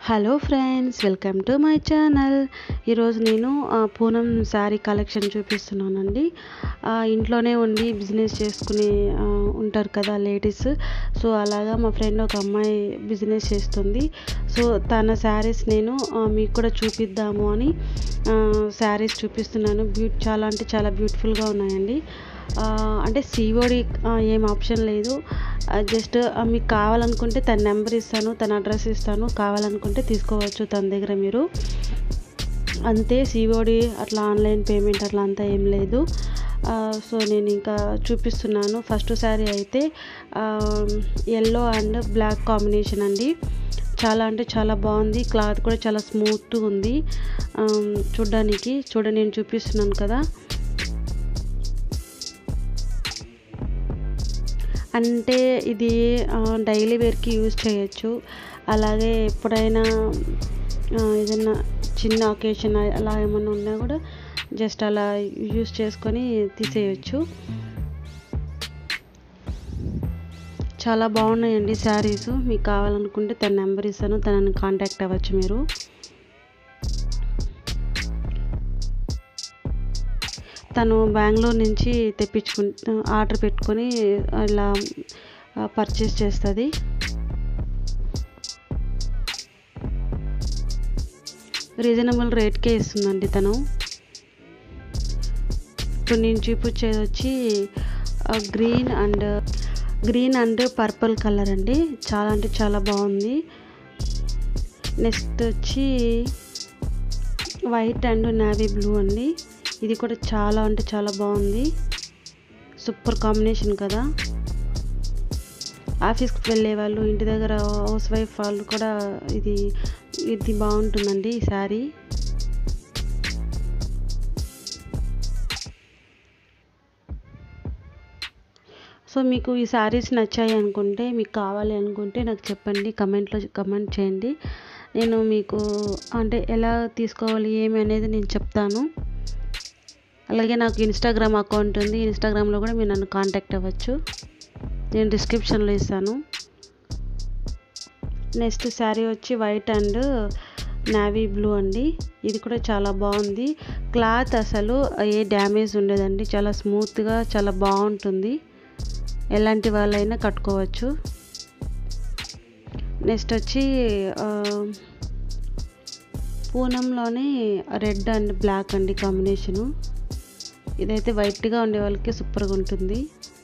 hello friends welcome to my channel ఈరోజు నేను ఆ, పూనం శారీ కలెక్షన్ చూపిస్తున్నానండి ఆ, ఇంట్లోనే ఉండి బిజినెస్ చేసుకుని ఆ, ఉంటారు కదా లేడీస్ సో అలాగా మా ఫ్రెండ్ ఒక అమ్మాయి బిజినెస్ చేస్తుంది సో తన శారీస్ నేను ఆ, మీకు కూడా చూపిద్దాము అని శారీస్ చూపిస్తున్నాను బ్యూట్ చాలా అంటే చాలా బ్యూటిఫుల్గా ఉన్నాయండి ఆ, అంటే సిఓడి ఏం ఆప్షన్ లేదు జస్ట్ మీకు కావాలనుకుంటే తన నెంబర్ ఇస్తాను తన అడ్రస్ ఇస్తాను కావాలనుకుంటే తీసుకోవచ్చు తన దగ్గర మీరు అంతే సిఓడి అట్లా ఆన్లైన్ పేమెంట్ అట్లా అంతా ఏం లేదు ఆ, సో నేను ఇంకా చూపిస్తున్నాను ఫస్ట్ శారీ అయితే ఎల్లో అండ్ బ్లాక్ కాంబినేషన్ అండి చాలా అంటే చాలా బాగుంది క్లాత్ కూడా చాలా స్మూత్గా ఉంది ఆమ్, చూడ్డానికి చూడ నేను చూపిస్తున్నాను కదా అంటే ఇది డైలీ వేర్కి యూజ్ చేయొచ్చు అలాగే ఎప్పుడైనా ఆ, ఏదైనా చిన్న ఒకేషన్ అలా ఏమన్నా ఉన్నా కూడా జస్ట్ అలా యూజ్ చేసుకొని తీసేయచ్చు చాలా బాగున్నాయండి శారీస్ మీకు కావాలనుకుంటే తన నెంబర్ ఇస్తాను తనని కాంటాక్ట్ అవ్వచ్చు మీరు తను బెంగళూరు నుంచి తెప్పించుకు ఆర్డర్ పెట్టుకొని ఇలా పర్చేస్ చేస్తుంది రీజనబుల్ రేట్కే ఇస్తుందండి తను ఇప్పుడు నేను చూపించేది వచ్చి green and green and purple colour అండి చాలా అంటే చాలా బాగుంది నెక్స్ట్ వచ్చి వైట్ అండ్ నావీ బ్లూ అండి ఇది కూడా చాలా అంటే చాలా బాగుంది సూపర్ కాంబినేషన్ కదా ఆఫీస్కి వెళ్ళే వాళ్ళు ఇంటి దగ్గర హౌస్ వైఫ్ వాళ్ళు కూడా ఇది ఇది బాగుంటుందండి ఈ శారీ సో మీకు ఈ శారీస్ నచ్చాయి అనుకుంటే మీకు కావాలి అనుకుంటే నాకు చెప్పండి కమెంట్లో కమెంట్ చేయండి నేను మీకు అంటే ఎలా తీసుకోవాలి ఏమి అనేది నేను చెప్తాను అలాగే నాకు ఇన్స్టాగ్రామ్ అకౌంట్ ఉంది ఇన్స్టాగ్రామ్లో కూడా మీరు నన్ను కాంటాక్ట్ అవ్వచ్చు నేను డిస్క్రిప్షన్లో ఇస్తాను నెక్స్ట్ శారీ వచ్చి వైట్ అండ్ నావీ బ్లూ అండి ఇది కూడా చాలా బాగుంది క్లాత్ అసలు ఏ డ్యామేజ్ ఉండదండి చాలా స్మూత్గా చాలా బాగుంటుంది ఎలాంటి వాళ్ళైనా కట్టుకోవచ్చు నెక్స్ట్ వచ్చి ఆ, పూనంలోనే రెడ్ అండ్ బ్లాక్ అండి కాంబినేషను ఇదైతే వైట్గా ఉండే వాళ్ళకి సూపర్గా ఉంటుంది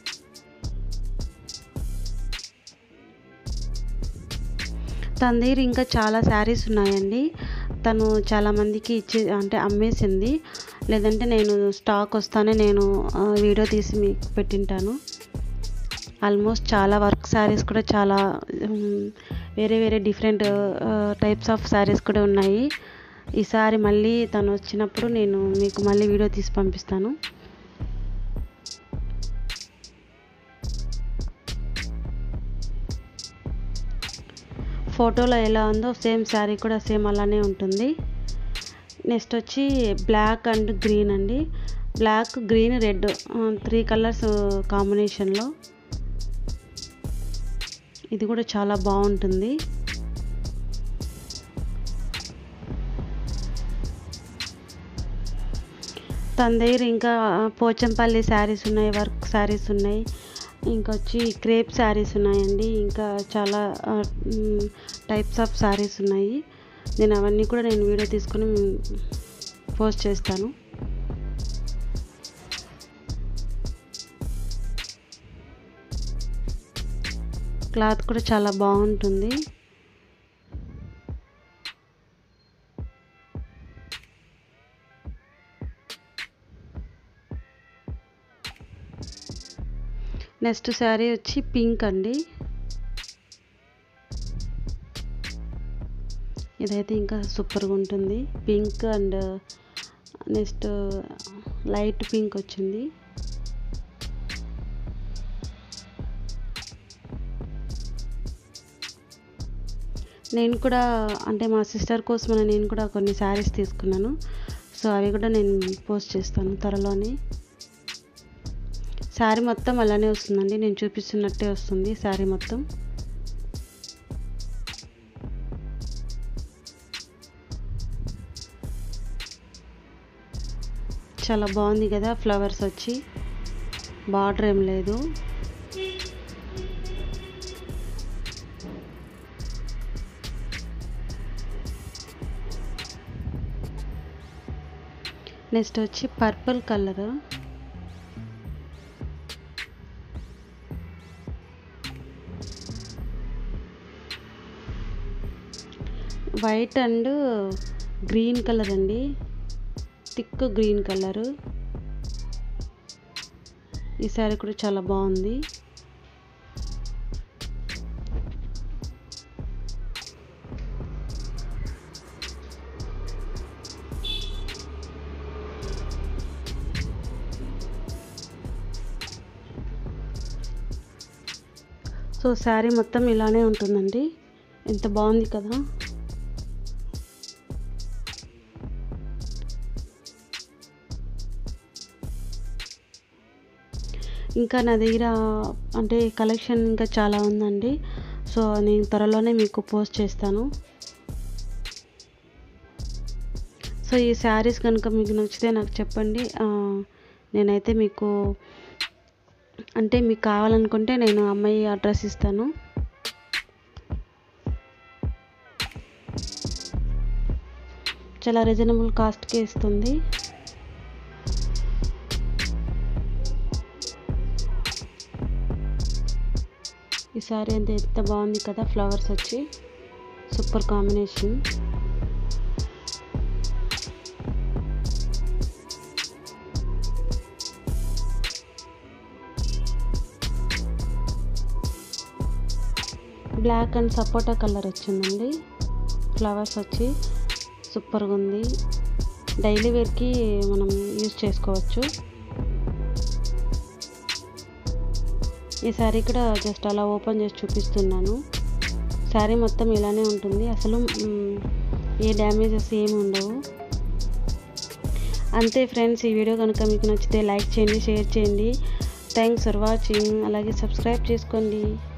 తన దగ్గర ఇంకా చాలా శారీస్ ఉన్నాయండి తను చాలామందికి ఇచ్చి అంటే అమ్మేసింది లేదంటే నేను స్టాక్ వస్తానే నేను ఆ, వీడియో తీసి మీకు పెట్టింటాను ఆల్మోస్ట్ చాలా వర్క్ శారీస్ కూడా చాలా ఉమ్, వేరే వేరే డిఫరెంట్ టైప్స్ ఆఫ్ శారీస్ కూడా ఉన్నాయి ఈసారి మళ్ళీ తను వచ్చినప్పుడు నేను మీకు మళ్ళీ వీడియో తీసి పంపిస్తాను ఫోటోలో ఎలా ఉందో సేమ్ శారీ కూడా సేమ్ అలానే ఉంటుంది నెక్స్ట్ వచ్చి బ్లాక్ అండ్ గ్రీన్ అండి black green red three colours కాంబినేషన్లో ఇది కూడా చాలా బాగుంటుంది తన దగ్గర ఇంకా పోచంపల్లి శారీస్ ఉన్నాయి వర్క్ శారీస్ ఉన్నాయి ఇంకా వచ్చి క్రేప్ శారీస్ ఉన్నాయండి ఇంకా చాలా టైప్స్ ఆఫ్ శారీస్ ఉన్నాయి నేను అవన్నీ కూడా నేను వీడియో తీసుకొని పోస్ట్ చేస్తాను క్లాత్ కూడా చాలా బాగుంటుంది నెక్స్ట్ శారీ వచ్చి పింక్ అండి ఇదైతే ఇంకా సూపర్గా ఉంటుంది pink and next light pink వచ్చింది నేను కూడా అంటే మా సిస్టర్ కోసమని నేను కూడా కొన్ని శారీస్ తీసుకున్నాను సో అవి కూడా నేను పోస్ట్ చేస్తాను త్వరలోనే శారీ మొత్తం అలానే వస్తుందండి నేను చూపిస్తున్నట్టే వస్తుంది శారీ మొత్తం చాలా బాగుంది కదా ఫ్లవర్స్ వచ్చి బార్డర్ ఏం లేదు నెక్స్ట్ వచ్చి purple colour white and green colour అండి థిక్ గ్రీన్ కలర్ ఈ శారీ కూడా చాలా బాగుంది సో శారీ మొత్తం ఇలానే ఉంటుందండి ఎంత బాగుంది కదా ఇంకా నా దగ్గర అంటే కలెక్షన్ ఇంకా చాలా ఉందండి సో నేను త్వరలోనే మీకు పోస్ట్ చేస్తాను సో ఈ శారీస్ కనుక మీకు నచ్చితే నాకు చెప్పండి నేనైతే మీకు అంటే మీకు కావాలనుకుంటే నేను అమ్మాయి అడ్రస్ ఇస్తాను చాలా రీజనబుల్ కాస్ట్కే ఇస్తుంది ఈ సారీ అంతే ఎంత బాగుంది కదా ఫ్లవర్స్ వచ్చి సూపర్ కాంబినేషన్ బ్లాక్ అండ్ సపోటా కలర్ వచ్చిందండి ఫ్లవర్స్ వచ్చి సూపర్గా ఉంది డైలీ వేర్కి మనం యూజ్ చేసుకోవచ్చు ఈ శారీ కూడా జస్ట్ అలా ఓపెన్ చేసి చూపిస్తున్నాను శారీ మొత్తం ఇలానే ఉంటుంది అసలు ఏ డ్యామేజెస్ ఏమి ఉండవు అంతే ఫ్రెండ్స్ ఈ వీడియో కనుక మీకు నచ్చితే లైక్ చేయండి షేర్ చేయండి థ్యాంక్స్ ఫర్ వాచింగ్ అలాగే సబ్స్క్రైబ్ చేసుకోండి